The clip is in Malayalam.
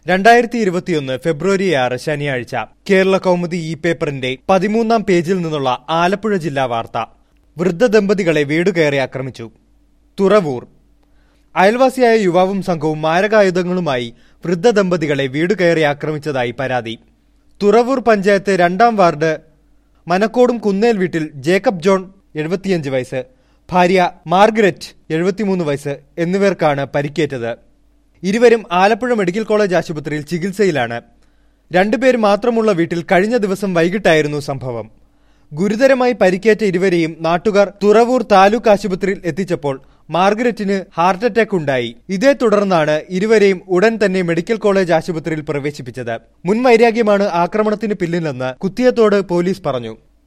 രണ്ടായിരത്തി ഇരുപത്തിയൊന്ന് ഫെബ്രുവരി ആറ് ശനിയാഴ്ച കേരള കൗമുദി ഇ പേപ്പറിന്റെ പതിമൂന്നാം പേജിൽ നിന്നുള്ള ആലപ്പുഴ ജില്ലാ വാർത്ത വൃദ്ധ ദമ്പതികളെ വീട് കയറി ആക്രമിച്ചു തുറവൂർ അയൽവാസിയായ യുവാവും സംഘവും മാരകായുധങ്ങളുമായി വൃദ്ധ ദമ്പതികളെ വീട് കയറി ആക്രമിച്ചതായി പരാതി തുറവൂർ പഞ്ചായത്ത് രണ്ടാം വാർഡ് മനക്കോടും കുന്നേൽ വീട്ടിൽ ജേക്കബ് ജോൺ എഴുപത്തിയഞ്ച് വയസ്സ് ഭാര്യ മാർഗരറ്റ് എഴുപത്തിമൂന്ന് വയസ്സ് എന്നിവർക്കാണ് പരിക്കേറ്റത് ഇരുവരും ആലപ്പുഴ മെഡിക്കൽ കോളേജ് ആശുപത്രിയിൽ ചികിത്സയിലാണ് രണ്ടുപേര് മാത്രമുള്ള വീട്ടിൽ കഴിഞ്ഞ ദിവസം വൈകിട്ടായിരുന്നു സംഭവം ഗുരുതരമായി പരിക്കേറ്റ ഇരുവരെയും നാട്ടുകാർ തുറവൂർ താലൂക്ക് ആശുപത്രിയിൽ എത്തിച്ചപ്പോൾ മാർഗരറ്റിന് ഹാർട്ട് അറ്റാക്ക് ഉണ്ടായി ഇതേ തുടർന്നാണ് ഇരുവരെയും ഉടൻ തന്നെ മെഡിക്കൽ കോളേജ് ആശുപത്രിയിൽ പ്രവേശിപ്പിച്ചത് മുൻവൈരാഗ്യമാണ് ആക്രമണത്തിന് പിന്നിലെന്ന് കുത്തിയത്തോട് പോലീസ് പറഞ്ഞു